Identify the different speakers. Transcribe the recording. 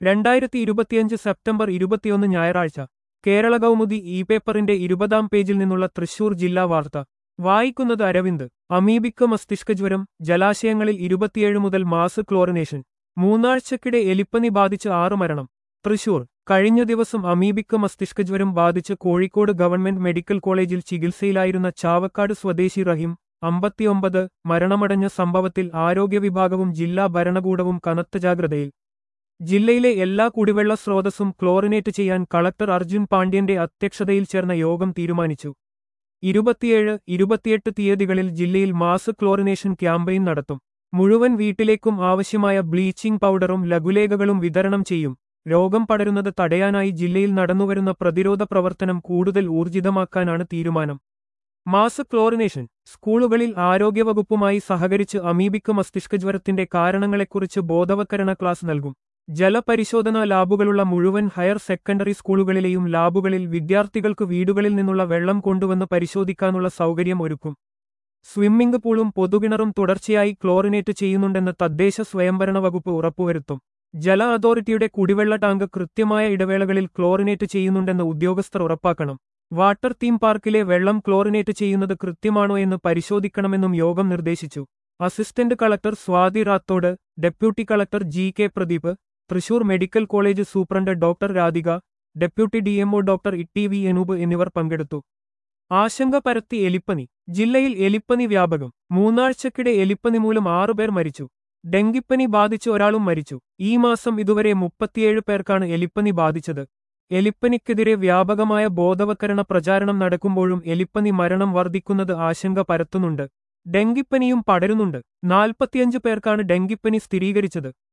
Speaker 1: രണ്ടായിരത്തി ഇരുപത്തിയഞ്ച് സെപ്റ്റംബർ ഇരുപത്തിയൊന്ന് ഞായറാഴ്ച കേരള കൗമുദി ഇ പേപ്പറിന്റെ ഇരുപതാം പേജിൽ നിന്നുള്ള തൃശൂർ ജില്ലാ വാർത്ത വായിക്കുന്നത് അരവിന്ദ് അമീബിക്ക് മസ്തിഷ്കജ്വരം ജലാശയങ്ങളിൽ ഇരുപത്തിയേഴ് മുതൽ മാസ് ക്ലോറിനേഷൻ മൂന്നാഴ്ചക്കിടെ എലിപ്പനി ബാധിച്ച് ആറ് മരണം തൃശൂർ കഴിഞ്ഞ ദിവസം അമീബിക്ക് മസ്തിഷ്കജ്വരം ബാധിച്ച് കോഴിക്കോട് ഗവൺമെന്റ് മെഡിക്കൽ കോളേജിൽ ചികിത്സയിലായിരുന്ന ചാവക്കാട് സ്വദേശി റഹീം അമ്പത്തിയൊമ്പത് മരണമടഞ്ഞ സംഭവത്തിൽ ആരോഗ്യവിഭാഗവും ജില്ലാ ഭരണകൂടവും കനത്ത ജാഗ്രതയിൽ ജില്ലയിലെ എല്ലാ കുടിവെള്ള സ്രോതസ്സും ക്ലോറിനേറ്റ് ചെയ്യാൻ കളക്ടർ അർജുൻ പാണ്ഡ്യന്റെ അധ്യക്ഷതയിൽ ചേർന്ന യോഗം തീരുമാനിച്ചു ഇരുപത്തിയേഴ് ഇരുപത്തിയെട്ട് തീയതികളിൽ ജില്ലയിൽ മാസ് ക്ലോറിനേഷൻ ക്യാമ്പയിൻ നടത്തും മുഴുവൻ വീട്ടിലേക്കും ആവശ്യമായ ബ്ലീച്ചിംഗ് പൗഡറും ലഘുലേഖകളും വിതരണം ചെയ്യും രോഗം പടരുന്നത് തടയാനായി ജില്ലയിൽ നടന്നുവരുന്ന പ്രതിരോധ പ്രവർത്തനം കൂടുതൽ ഊർജിതമാക്കാനാണ് തീരുമാനം മാസ് ക്ലോറിനേഷൻ സ്കൂളുകളിൽ ആരോഗ്യവകുപ്പുമായി സഹകരിച്ച് അമീബിക്ക് മസ്തിഷ്കജ്വരത്തിന്റെ കാരണങ്ങളെക്കുറിച്ച് ബോധവത്കരണ ക്ലാസ് നൽകും ജലപരിശോധനാ ലാബുകളുള്ള മുഴുവൻ ഹയർ സെക്കൻഡറി സ്കൂളുകളിലെയും ലാബുകളിൽ വിദ്യാർത്ഥികൾക്ക് വീടുകളിൽ നിന്നുള്ള വെള്ളം കൊണ്ടുവന്ന് പരിശോധിക്കാനുള്ള സൗകര്യം ഒരുക്കും സ്വിമ്മിംഗ് പൂളും പൊതുകിണറും തുടർച്ചയായി ക്ലോറിനേറ്റ് ചെയ്യുന്നുണ്ടെന്ന് തദ്ദേശ സ്വയംഭരണ വകുപ്പ് ഉറപ്പുവരുത്തും ജല അതോറിറ്റിയുടെ കുടിവെള്ള ടാങ്ക് കൃത്യമായ ഇടവേളകളിൽ ക്ലോറിനേറ്റ് ചെയ്യുന്നുണ്ടെന്ന് ഉദ്യോഗസ്ഥർ ഉറപ്പാക്കണം വാട്ടർ തീം പാർക്കിലെ വെള്ളം ക്ലോറിനേറ്റ് ചെയ്യുന്നത് കൃത്യമാണോ എന്ന് പരിശോധിക്കണമെന്നും യോഗം നിർദ്ദേശിച്ചു assistant collector Swathi Rathod deputy collector G K Pradeep Thrissur medical college superintendent doctor Radhika deputy DMO doctor E V Enoop എന്നിവർ പങ്കെടുത്തു ആശങ്ക പരത്തി എലിപ്പനി ജില്ലയിൽ എലിപ്പനി വ്യാപകം മൂന്നാഴ്ചക്കിടെ എലിപ്പനി മൂലം ആറുപേർ മരിച്ചു ഡെങ്കിപ്പനി ബാധിച്ച് ഒരാളും മരിച്ചു ഈ മാസം ഇതുവരെ മുപ്പത്തിയേഴ് പേർക്കാണ് എലിപ്പനി ബാധിച്ചത് എലിപ്പനിക്കെതിരെ വ്യാപകമായ ബോധവത്കരണ പ്രചാരണം നടക്കുമ്പോഴും എലിപ്പനി മരണം വർദ്ധിക്കുന്നത് ആശങ്ക പരത്തുന്നുണ്ട് ഡെങ്കിപ്പനിയും പടരുന്നുണ്ട് നാൽപ്പത്തിയഞ്ച് പേർക്കാണ് ഡെങ്കിപ്പനി സ്ഥിരീകരിച്ചത്